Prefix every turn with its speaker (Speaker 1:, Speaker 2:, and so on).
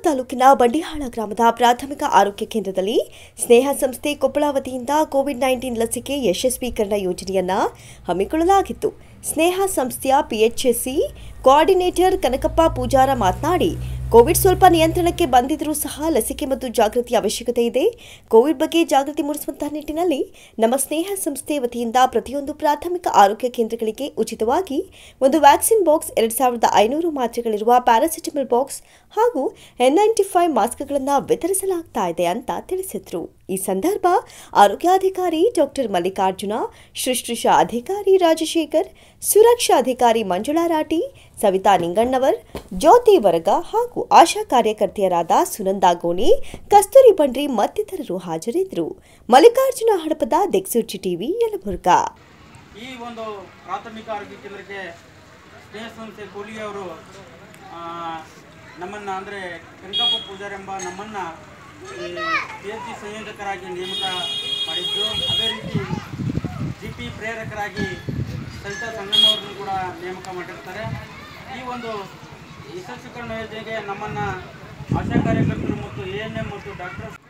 Speaker 1: ತಾಲೂಕಿನ ಬಂಡಿಹಾಳ ಗ್ರಾಮದ ಪ್ರಾಥಮಿಕ ಆರೋಗ್ಯ ಕೇಂದ್ರದಲ್ಲಿ ಸ್ನೇಹ ಸಂಸ್ಥೆ ಕೊಪ್ಪಳ ವತಿಯಿಂದ ಕೋವಿಡ್ ನೈನ್ಟೀನ್ ಲಸಿಕೆ ಯಶಸ್ವೀಕರಣ ಯೋಜನೆಯನ್ನ ಹಮ್ಮಿಕೊಳ್ಳಲಾಗಿತ್ತು ಸ್ನೇಹ ಸಂಸ್ಥೆಯ ಪಿಎಚ್ಎಸ್ಸಿ ಕೋಆರ್ಡಿನೇಟರ್ ಕನಕಪ್ಪ ಪೂಜಾರ ಮಾತನಾಡಿ ಕೋವಿಡ್ ಸ್ವಲ್ಪ ನಿಯಂತ್ರಣಕ್ಕೆ ಬಂದಿದ್ರೂ ಸಹ ಲಸಿಕೆ ಮತ್ತು ಜಾಗೃತಿ ಅವಶ್ಯಕತೆ ಇದೆ ಕೋವಿಡ್ ಬಗ್ಗೆ ಜಾಗೃತಿ ಮೂಡಿಸುವಂತಹ ನಿಟ್ಟಿನಲ್ಲಿ ನಮ್ಮ ಸ್ನೇಹ ಸಂಸ್ಥೆ ವತಿಯಿಂದ ಪ್ರತಿಯೊಂದು ಪ್ರಾಥಮಿಕ ಆರೋಗ್ಯ ಕೇಂದ್ರಗಳಿಗೆ ಉಚಿತವಾಗಿ ಒಂದು ವ್ಯಾಕ್ಸಿನ್ ಬಾಕ್ಸ್ ಎರಡ್ ಸಾವಿರದ ಐನೂರು ಮಾತ್ರೆಗಳಿರುವ ಪ್ಯಾರಾಸಿಟಮಲ್ ಬಾಕ್ಸ್ ಹಾಗೂ ಎನ್ ನೈಂಟಿ ಫೈವ್ ಮಾಸ್ಕ್ಗಳನ್ನು ವಿತರಿಸಲಾಗ್ತಾ ಇದೆ ಅಂತ ತಿಳಿಸಿದ್ರು ಈ ಸಂದರ್ಭ ಆರೋಗ್ಯಾಧಿಕಾರಿ ಡಾಕ್ಟರ್ ಮಲ್ಲಿಕಾರ್ಜುನ ಶುಶ್ರೂಷ ಅಧಿಕಾರಿ ರಾಜಶೇಖರ್ ಸುರಕ್ಷಾ ಅಧಿಕಾರಿ ಮಂಜುಳಾ ರಾಟಿ ಸವಿತಾ ನಿಂಗಣ್ಣವರ್ ಜ್ಯೋತಿ ವರಗ ಹಾಗೂ ಆಶಾ ಕಾರ್ಯಕರ್ತೆಯರಾದ ಸುನಂದಾ ಗೋಣಿ ಕಸ್ತೂರಿ ಬಂಡ್ರಿ ಮತ್ತಿತರರು ಹಾಜರಿದ್ದರು ಮಲ್ಲಿಕಾರ್ಜುನ ಹಡಪದ ದಿಕ್ಸೂಚಿ ಟಿವಿ ಯಲಬುರ್ಗಾ
Speaker 2: ಈ ಒಂದು ಪ್ರಾಥಮಿಕ ಆರೋಗ್ಯ ಕೇಂದ್ರಕ್ಕೆ ಸ್ನೇಹ ಸಂಸ್ಥೆ ಕೂಲಿಯವರು ನಮ್ಮನ್ನು ಅಂದರೆ ಕನಕಪ್ಪ ಪೂಜಾರ್ ಎಂಬ ನಮ್ಮನ್ನು ಪಿ ಎಚ್ ಡಿ ಸಂಯೋಜಕರಾಗಿ ನೇಮಕ ಮಾಡಿದ್ದು ಅದೇ ರೀತಿ ಜಿ ಪಿ ಪ್ರೇರಕರಾಗಿ ಸವಿತಾ ಸಂಗಣ್ಣವ್ರನ್ನು ಕೂಡ ನೇಮಕ ಮಾಡಿರ್ತಾರೆ ಈ ಒಂದು ಯಶಸ್ವೀಕರಣ ಯೋಜನೆಗೆ ನಮ್ಮನ್ನು ಆಶಾ ಕಾರ್ಯಕರ್ತರು ಮತ್ತು ಎ ಎನ್ ಎಂ ಮತ್ತು ಡಾಕ್ಟರ್